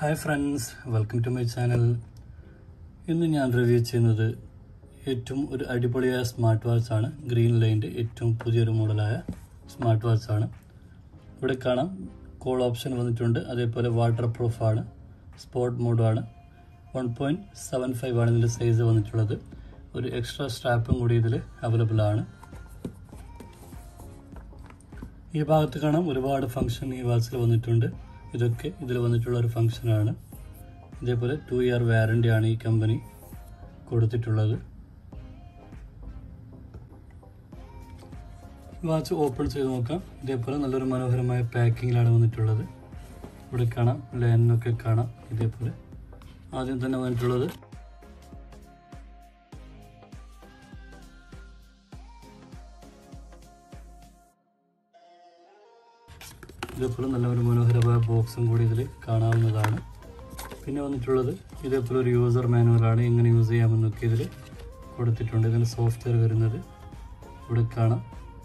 hi friends welcome to my channel ഇന്ന് ഞാൻ review ചെയ്യുന്നത് ഏറ്റവും ഒരു അടിപൊളിയായ സ്മാർട്ട് വാച്ചാണ് ഗ്രീൻ ലൈൻ്റെ ഏറ്റവും പുതിയൊരു മോഡലായ സ്മാർട്ട് വാച്ചാണ് ഇവിടെ കാണാം കോൾ ഓപ്ഷൻ വന്നിട്ടുണ്ട് അതേപോലെ വാട്ടർ പ്രൂഫാണ് സ്പോർട്ട് മോഡാണ് വൺ പോയിൻറ്റ് സെവൻ ഫൈവ് ആണ് ഇതിൻ്റെ സൈസ് വന്നിട്ടുള്ളത് ഒരു എക്സ്ട്രാ സ്ട്രാപ്പും കൂടി ഇതിൽ അവൈലബിൾ ആണ് ഈ ഭാഗത്ത് കാണാം ഒരുപാട് ഫംഗ്ഷൻ ഈ വാച്ചിൽ വന്നിട്ടുണ്ട് ഇതൊക്കെ ഇതിൽ വന്നിട്ടുള്ള ഒരു ഫംഗ്ഷനാണ് ഇതേപോലെ ടു ഇയർ വാറണ്ടി ആണ് ഈ കമ്പനി കൊടുത്തിട്ടുള്ളത് വാച്ച് ഓപ്പൺ ചെയ്ത് നോക്കാം ഇതേപോലെ നല്ലൊരു മനോഹരമായ പാക്കിങ്ങിലാണ് വന്നിട്ടുള്ളത് ഇവിടെ കാണാം ലൈനൊക്കെ കാണാം ഇതേപോലെ ആദ്യം തന്നെ വന്നിട്ടുള്ളത് ഇതേപോലെ നല്ല ഒരു മനോഹരമായ ബോക്സും കൂടി ഇതിൽ കാണാവുന്നതാണ് പിന്നെ വന്നിട്ടുള്ളത് ഇതേപോലെ ഒരു യൂസർ മാനുവലാണ് എങ്ങനെ യൂസ് ചെയ്യാമെന്നൊക്കെ ഇതിൽ കൊടുത്തിട്ടുണ്ട് ഇതിന് സോഫ്റ്റ്വെയർ വരുന്നത് ഇവിടെ കാണാം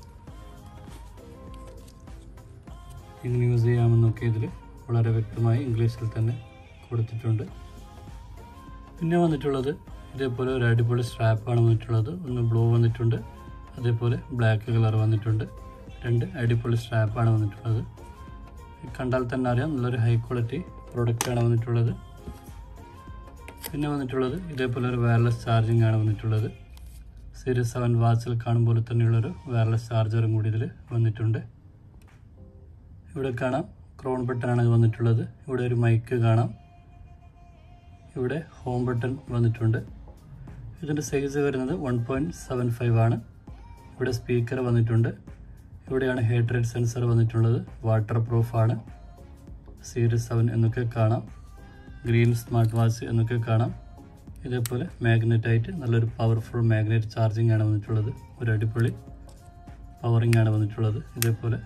എങ്ങനെ യൂസ് ചെയ്യാമെന്നൊക്കെ ഇതിൽ വളരെ വ്യക്തമായി ഇംഗ്ലീഷിൽ തന്നെ കൊടുത്തിട്ടുണ്ട് പിന്നെ വന്നിട്ടുള്ളത് ഇതേപോലെ ഒരു അടിപൊളി സ്ട്രാപ്പാണ് വന്നിട്ടുള്ളത് ഒന്ന് ബ്ലൂ വന്നിട്ടുണ്ട് അതേപോലെ ബ്ലാക്ക് കളർ വന്നിട്ടുണ്ട് രണ്ട് അടിപൊളി സ്ട്രാപ്പാണ് വന്നിട്ടുള്ളത് കണ്ടാൽ തന്നെ അറിയാം നല്ലൊരു ഹൈ ക്വാളിറ്റി പ്രൊഡക്റ്റാണ് വന്നിട്ടുള്ളത് പിന്നെ വന്നിട്ടുള്ളത് ഇതേപോലെ ഒരു വയർലെസ് ചാർജിങ് ആണ് വന്നിട്ടുള്ളത് സീരീസ് സെവൻ വാച്ചിൽ കാണുമ്പോൾ തന്നെയുള്ളൊരു വയർലെസ് ചാർജറും കൂടി ഇതിൽ വന്നിട്ടുണ്ട് ഇവിടെ കാണാം ക്രോൺ ബട്ടണാണ് വന്നിട്ടുള്ളത് ഇവിടെ ഒരു മൈക്ക് കാണാം ഇവിടെ ഹോം ബട്ടൺ വന്നിട്ടുണ്ട് ഇതിൻ്റെ സൈസ് വരുന്നത് വൺ പോയിൻറ്റ് സെവൻ ഫൈവ് ആണ് ഇവിടെ സ്പീക്കർ വന്നിട്ടുണ്ട് ഇവിടെയാണ് ഹെഡ് റേറ്റ് സെൻസർ വന്നിട്ടുള്ളത് വാട്ടർ പ്രൂഫാണ് സീരീസ് സെവൻ എന്നൊക്കെ കാണാം ഗ്രീൻ സ്മാർട്ട് വാച്ച് എന്നൊക്കെ കാണാം ഇതേപോലെ മാഗ്നറ്റായിട്ട് നല്ലൊരു പവർഫുൾ മാഗ്നറ്റ് ചാർജിങ് ആണ് വന്നിട്ടുള്ളത് ഒരു അടിപൊളി പവറിങ് ആണ് വന്നിട്ടുള്ളത് ഇതേപോലെ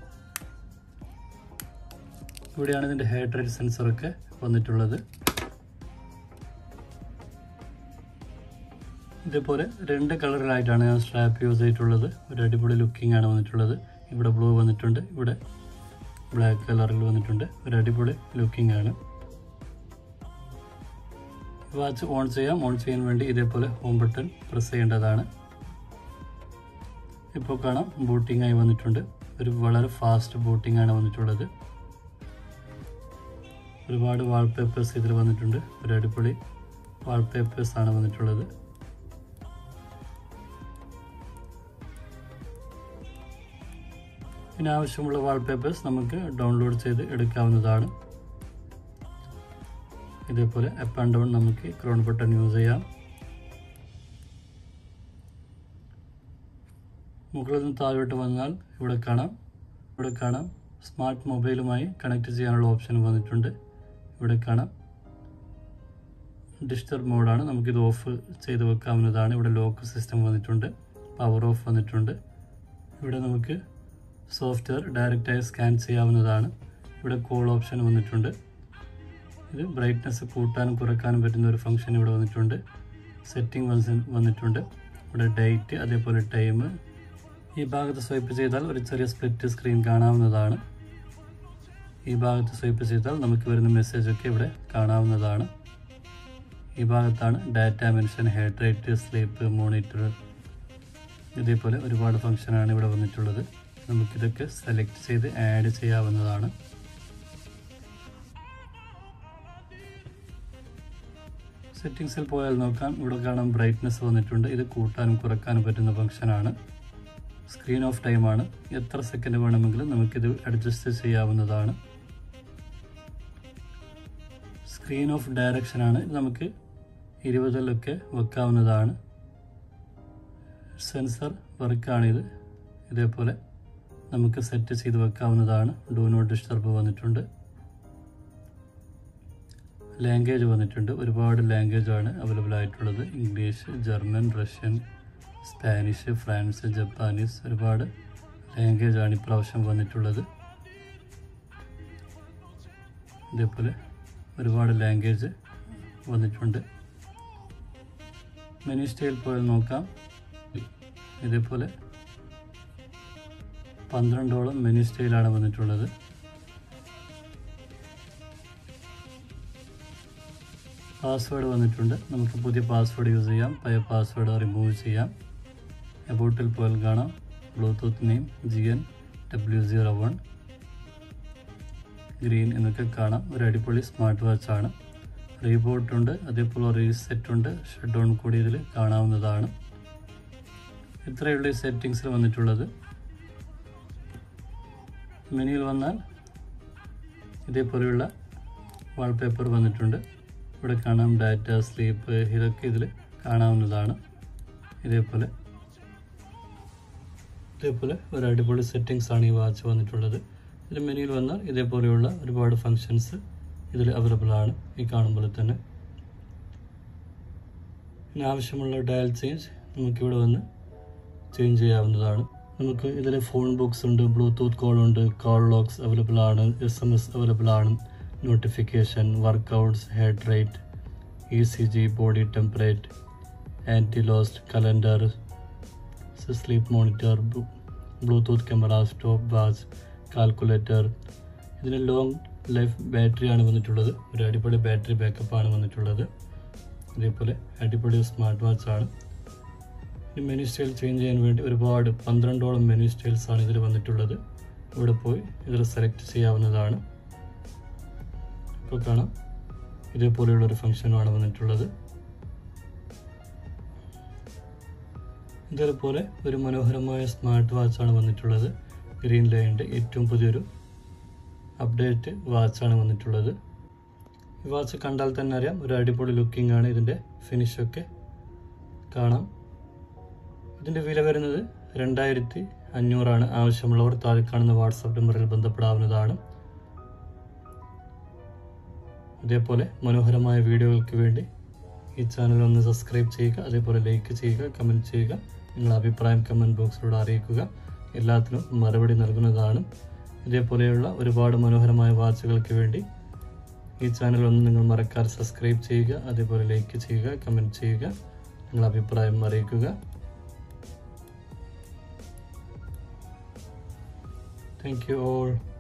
ഇവിടെയാണ് ഇതിൻ്റെ ഹെഡ് റേറ്റ് സെൻസറൊക്കെ വന്നിട്ടുള്ളത് ഇതേപോലെ രണ്ട് കളറിലായിട്ടാണ് ഞാൻ സ്ട്രാപ്പ് യൂസ് ചെയ്തിട്ടുള്ളത് ഒരു അടിപൊളി ലുക്കിംഗ് ആണ് വന്നിട്ടുള്ളത് ഇവിടെ ബ്ലൂ വന്നിട്ടുണ്ട് ഇവിടെ ബ്ലാക്ക് കളറിൽ വന്നിട്ടുണ്ട് ഒരു അടിപൊളി ലുക്കിംഗ് ആണ് വാച്ച് ഓൺ ചെയ്യാം ഓൺ ചെയ്യാൻ വേണ്ടി ഇതേപോലെ ഹോം ബട്ടൺ പ്രസ് ചെയ്യേണ്ടതാണ് ഇപ്പോൾ കാണാം ബൂട്ടിംഗ് ആയി വന്നിട്ടുണ്ട് ഒരു വളരെ ഫാസ്റ്റ് ബൂട്ടിംഗ് ആണ് വന്നിട്ടുള്ളത് ഒരുപാട് വാൾപേപ്പേഴ്സ് ഇതിൽ വന്നിട്ടുണ്ട് ഒരു അടിപൊളി വാൾപേപ്പേഴ്സ് ആണ് വന്നിട്ടുള്ളത് പിന്നെ ആവശ്യമുള്ള വാൾപേപ്പേഴ്സ് നമുക്ക് ഡൗൺലോഡ് ചെയ്ത് എടുക്കാവുന്നതാണ് ഇതേപോലെ അപ്പ് ആൻഡ് ഡൗൺ നമുക്ക് ക്രോൺ ബട്ടൺ യൂസ് ചെയ്യാം മുകളിൽ നിന്ന് താഴോട്ട് വന്നാൽ ഇവിടെ കാണാം ഇവിടെ കാണാം സ്മാർട്ട് മൊബൈലുമായി കണക്ട് ചെയ്യാനുള്ള ഓപ്ഷൻ വന്നിട്ടുണ്ട് ഇവിടെ കാണാം ഡിസ്റ്റർബ് മോഡാണ് നമുക്കിത് ഓഫ് ചെയ്ത് വെക്കാവുന്നതാണ് ഇവിടെ ലോക്ക് സിസ്റ്റം വന്നിട്ടുണ്ട് പവർ ഓഫ് വന്നിട്ടുണ്ട് ഇവിടെ നമുക്ക് സോഫ്റ്റ്വെയർ ഡയറക്റ്റായി സ്കാൻ ചെയ്യാവുന്നതാണ് ഇവിടെ കോൾ ഓപ്ഷൻ വന്നിട്ടുണ്ട് ഇത് ബ്രൈറ്റ്നസ് കൂട്ടാനും കുറയ്ക്കാനും പറ്റുന്ന ഒരു ഫംഗ്ഷൻ ഇവിടെ വന്നിട്ടുണ്ട് സെറ്റിംഗ് വന്നിട്ടുണ്ട് ഇവിടെ ഡേറ്റ് അതേപോലെ ടൈം ഈ ഭാഗത്ത് സ്വൈപ്പ് ചെയ്താൽ ഒരു ചെറിയ സ്പ്ലിറ്റ് സ്ക്രീൻ കാണാവുന്നതാണ് ഈ ഭാഗത്ത് സ്വൈപ്പ് ചെയ്താൽ നമുക്ക് വരുന്ന മെസ്സേജൊക്കെ ഇവിടെ കാണാവുന്നതാണ് ഈ ഭാഗത്താണ് data mention heart rate sleep monitor ഇതേപോലെ ഒരുപാട് ഫംഗ്ഷനാണ് ഇവിടെ വന്നിട്ടുള്ളത് നമുക്കിതൊക്കെ സെലക്ട് ചെയ്ത് ആഡ് ചെയ്യാവുന്നതാണ് സെറ്റിങ്സിൽ പോയാൽ നോക്കാം ഇവിടെ കാണാം ബ്രൈറ്റ്നസ് വന്നിട്ടുണ്ട് ഇത് കൂട്ടാനും കുറക്കാനും പറ്റുന്ന ഫംഗ്ഷനാണ് സ്ക്രീൻ ഓഫ് ടൈമാണ് എത്ര സെക്കൻഡ് വേണമെങ്കിലും നമുക്കിത് അഡ്ജസ്റ്റ് ചെയ്യാവുന്നതാണ് സ്ക്രീൻ ഓഫ് ഡയറക്ഷനാണ് ഇത് നമുക്ക് ഇരുപതിലൊക്കെ വെക്കാവുന്നതാണ് സെൻസർ വർക്കാണിത് ഇതേപോലെ നമുക്ക് സെറ്റ് ചെയ്ത് വെക്കാവുന്നതാണ് ഡു നോട്ട് ഡിസ്റ്റർബ് വന്നിട്ടുണ്ട് ലാംഗ്വേജ് വന്നിട്ടുണ്ട് ഒരുപാട് ലാംഗ്വേജാണ് അവൈലബിൾ ആയിട്ടുള്ളത് English German Russian Spanish France Japanese ഒരുപാട് ലാംഗ്വേജാണ് ഇപ്രാവശ്യം വന്നിട്ടുള്ളത് ഇതേപോലെ ഒരുപാട് ലാംഗ്വേജ് വന്നിട്ടുണ്ട് മെനു സ്റ്റൈൽ പോയാൽ നോക്കാം ഇതേപോലെ പന്ത്രണ്ടോളം മെനു സ്റ്റൈലാണ് വന്നിട്ടുള്ളത് പാസ്വേഡ് വന്നിട്ടുണ്ട് നമുക്ക് പുതിയ പാസ്വേഡ് യൂസ് ചെയ്യാം പഴയ പാസ്വേഡ് റിമൂവ് ചെയ്യാം എബോട്ടിൽ പോയാൽ കാണാം bluetooth name G N W zero one green എന്നൊക്കെ കാണാം ഒരു അടിപൊളി സ്മാർട്ട് വാച്ച് ആണ് റീബോട്ട് ഉണ്ട് അതേപോലെ റീസെറ്റ് ഉണ്ട് ഷട്ട് ഡൗൺ കൂടി ഇതിൽ കാണാവുന്നതാണ് ഇത്രയുള്ള ഈ സെറ്റിങ്സിൽ വന്നിട്ടുള്ളത് മെനുവിൽ വന്നാൽ ഇതേപോലെയുള്ള വാൾപേപ്പർ വന്നിട്ടുണ്ട് ഇവിടെ കാണാം ഡാറ്റ സ്ലീപ്പ് ഇതൊക്കെ ഇതിൽ കാണാവുന്നതാണ് ഇതേപോലെ ഇതേപോലെ ഒരു അടിപൊളി സെറ്റിങ്സ് ആണ് ഈ വാച്ച് വന്നിട്ടുള്ളത് ഇതിൽ മെനുവിൽ വന്നാൽ ഇതേപോലെയുള്ള ഒരുപാട് ഫങ്ഷൻസ് ഇതിൽ അവൈലബിൾ ആണ് ഈ കാണുമ്പോൾ തന്നെ ഇനി ആവശ്യമുള്ള ഡയൽ ചേഞ്ച് നമുക്കിവിടെ വന്ന് ചേഞ്ച് ചെയ്യാവുന്നതാണ് നമുക്ക് ഇതിൽ ഫോൺ ബുക്സ് ഉണ്ട് ബ്ലൂടൂത്ത് കോൾ ഉണ്ട് കോൾ ലോക്സ് അവൈലബിൾ ആണ് എസ് എം എസ് അവൈലബിൾ ആണ് notification workouts heart rate E C G body temperature anti lost calendar sleep monitor bluetooth camera stop watch calculator ഇതിന് long life ബാറ്ററിയാണ് വന്നിട്ടുള്ളത് ഒരു അടിപൊളി battery backup ആണ് വന്നിട്ടുള്ളത് ഇതേപോലെ അടിപൊളി സ്മാർട്ട് വാച്ച് ആണ് ഈ മെനു സ്റ്റൈൽ ചേഞ്ച് ചെയ്യാൻ വേണ്ടി ഒരുപാട് പന്ത്രണ്ടോളം മെനു സ്റ്റൈൽസ് ആണ് ഇതിൽ വന്നിട്ടുള്ളത് ഇവിടെ പോയി ഇതിൽ സെലക്ട് ചെയ്യാവുന്നതാണ് ഇപ്പോൾ കാണാം ഇതേപോലെയുള്ള ഒരു ഫംഗ്ഷനുമാണ് വന്നിട്ടുള്ളത് ഇതേപോലെ ഒരു മനോഹരമായ സ്മാർട്ട് വാച്ചാണ് വന്നിട്ടുള്ളത് ഗ്രീൻ ലൈൻ്റെ ഏറ്റവും പുതിയൊരു അപ്ഡേറ്റ് വാച്ചാണ് വന്നിട്ടുള്ളത് ഈ വാച്ച് കണ്ടാൽ തന്നെ അറിയാം ഒരു അടിപൊളി ലുക്കിംഗ് ആണ് ഇതിൻ്റെ ഫിനിഷൊക്കെ കാണാം ഇതിൻ്റെ വില വരുന്നത് രണ്ടായിരത്തി അഞ്ഞൂറാണ് ആവശ്യമുള്ളവർ താഴെ കാണുന്ന വാട്സാപ്പ് നമ്പറിൽ ബന്ധപ്പെടാവുന്നതാണ് ഇതേപോലെ മനോഹരമായ വീഡിയോകൾക്ക് വേണ്ടി ഈ ചാനൽ ഒന്ന് സബ്സ്ക്രൈബ് ചെയ്യുക അതേപോലെ ലൈക്ക് ചെയ്യുക കമൻറ്റ് ചെയ്യുക നിങ്ങളുടെ അഭിപ്രായം കമൻറ്റ് ബോക്സിലൂടെ അറിയിക്കുക എല്ലാത്തിനും മറുപടി നൽകുന്നതാണ് ഇതേപോലെയുള്ള ഒരുപാട് മനോഹരമായ വാച്ചുകൾക്ക് വേണ്ടി ഈ ചാനൽ ഒന്ന് നിങ്ങൾ മറക്കാതെ സബ്സ്ക്രൈബ് ചെയ്യുക അതേപോലെ ലൈക്ക് ചെയ്യുക കമൻറ്റ് ചെയ്യുക നിങ്ങളുടെ അഭിപ്രായം അറിയിക്കുക താങ്ക് യു ഓൾ